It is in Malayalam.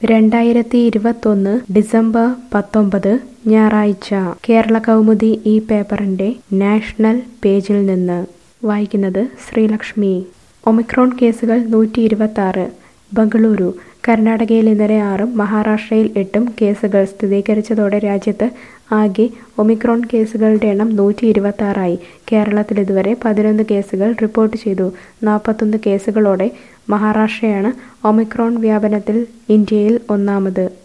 രണ്ടായിരത്തി ഇരുപത്തൊന്ന് ഡിസംബർ പത്തൊമ്പത് ഞായറാഴ്ച കേരള കൗമുദി ഈ പേപ്പറിന്റെ നാഷണൽ പേജിൽ നിന്ന് വായിക്കുന്നത് ശ്രീലക്ഷ്മി ഒമിക്രോൺ കേസുകൾ നൂറ്റി ഇരുപത്തി ആറ് ബംഗളൂരു കർണാടകയിൽ ഇന്നലെ ആറും മഹാരാഷ്ട്രയിൽ എട്ടും കേസുകൾ സ്ഥിരീകരിച്ചതോടെ രാജ്യത്ത് ആകെ ഒമിക്രോൺ കേസുകളുടെ എണ്ണം നൂറ്റി ഇരുപത്തി ആറായി കേരളത്തിൽ ഇതുവരെ പതിനൊന്ന് കേസുകൾ റിപ്പോർട്ട് ചെയ്തു നാൽപ്പത്തൊന്ന് കേസുകളോടെ മഹാരാഷ്ട്രയാണ് ഒമിക്രോൺ വ്യാപനത്തിൽ ഇന്ത്യയിൽ ഒന്നാമത്